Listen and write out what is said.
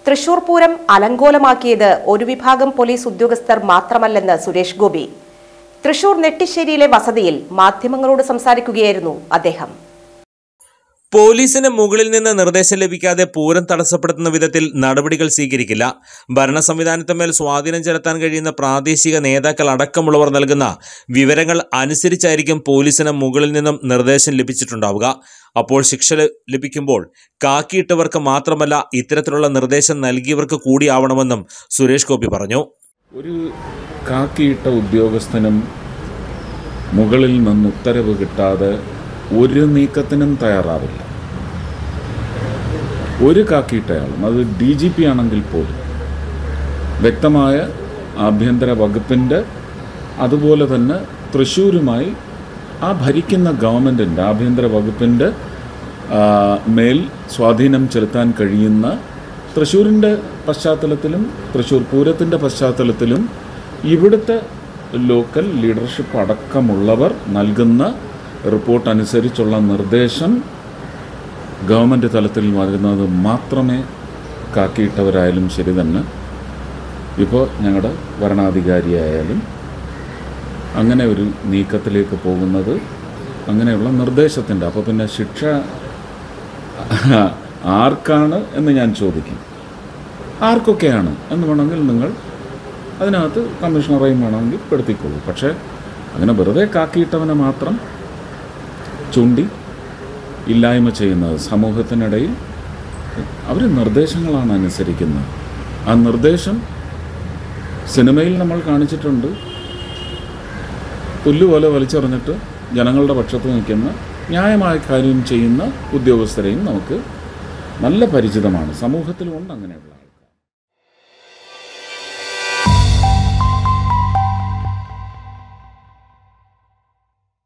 തൃശൂർ പൂരം അലങ്കോലമാക്കിയത് ഒരു വിഭാഗം പോലീസ് ഉദ്യോഗസ്ഥർ മാത്രമല്ലെന്ന് സുരേഷ് ഗോപി തൃശൂർ നെട്ടിശ്ശേരിയിലെ വസതിയിൽ മാധ്യമങ്ങളോട് സംസാരിക്കുകയായിരുന്നു അദ്ദേഹം പോലീസിന് മുകളിൽ നിന്ന് നിർദ്ദേശം ലഭിക്കാതെ പൂരം തടസ്സപ്പെടുത്തുന്ന വിധത്തിൽ നടപടികൾ സ്വീകരിക്കില്ല ഭരണ സംവിധാനത്തിന്മേൽ സ്വാധീനം ചെലുത്താൻ കഴിയുന്ന പ്രാദേശിക നേതാക്കൾ അടക്കമുള്ളവർ നൽകുന്ന വിവരങ്ങൾ അനുസരിച്ചായിരിക്കും പോലീസിന് മുകളിൽ നിന്നും നിർദ്ദേശം ലഭിച്ചിട്ടുണ്ടാവുക അപ്പോൾ ശിക്ഷ ല- ലഭിക്കുമ്പോൾ കാക്കിയിട്ടവർക്ക് മാത്രമല്ല ഇത്തരത്തിലുള്ള നിർദ്ദേശം നൽകിയവർക്ക് കൂടിയാവണമെന്നും സുരേഷ് ഗോപി പറഞ്ഞു ഒരു കാക്കിയിട്ട ഉദ്യോഗസ്ഥനും മുകളിൽ നിന്ന് ഉത്തരവ് കിട്ടാതെ ഒരു നീക്കത്തിനും തയ്യാറാവില്ല ഒരു കാക്കിയിട്ടയാളും അത് ഡി ജി പി ആണെങ്കിൽ പോലും വ്യക്തമായ ആഭ്യന്തര വകുപ്പിൻ്റെ അതുപോലെ തന്നെ തൃശ്ശൂരുമായി ആ ഭരിക്കുന്ന ഗവൺമെൻറ്റിൻ്റെ ആഭ്യന്തര വകുപ്പിൻ്റെ ആ, മേൽ സ്വാധീനം ചെലുത്താൻ കഴിയുന്ന തൃശ്ശൂരിൻ്റെ പശ്ചാത്തലത്തിലും തൃശ്ശൂർ പൂരത്തിൻ്റെ പശ്ചാത്തലത്തിലും ഇവിടുത്തെ ലോക്കൽ ലീഡർഷിപ്പ് അടക്കമുള്ളവർ നൽകുന്ന റിപ്പോർട്ട് അനുസരിച്ചുള്ള നിർദ്ദേശം ഗവൺമെൻറ് തലത്തിൽ വരുന്നത് മാത്രമേ കാക്കിയിട്ടവരായാലും ശരി തന്നെ ഇപ്പോൾ ഞങ്ങളുടെ ഭരണാധികാരിയായാലും അങ്ങനെ ഒരു നീക്കത്തിലേക്ക് പോകുന്നത് അങ്ങനെയുള്ള നിർദ്ദേശത്തിൻ്റെ അപ്പോൾ പിന്നെ ശിക്ഷ ആർക്കാണ് എന്ന് ഞാൻ ചോദിക്കും ആർക്കൊക്കെയാണ് എന്ന് വേണമെങ്കിൽ നിങ്ങൾ അതിനകത്ത് കമ്മീഷണറേയും വേണമെങ്കിൽ പെടുത്തിക്കോളൂ പക്ഷേ അങ്ങനെ വെറുതെ കാക്കിയിട്ടവനെ മാത്രം ചൂണ്ടി ഇല്ലായ്മ ചെയ്യുന്നത് സമൂഹത്തിനിടയിൽ അവർ നിർദ്ദേശങ്ങളാണ് അനുസരിക്കുന്നത് ആ നിർദ്ദേശം സിനിമയിൽ നമ്മൾ കാണിച്ചിട്ടുണ്ട് പുല്ലുപോലെ വലിച്ചെറിഞ്ഞിട്ട് ജനങ്ങളുടെ പക്ഷത്ത് നിൽക്കുന്ന ന്യായമായ കാര്യം ചെയ്യുന്ന ഉദ്യോഗസ്ഥരെയും നമുക്ക് നല്ല പരിചിതമാണ് സമൂഹത്തിലുമുണ്ട് അങ്ങനെയുള്ള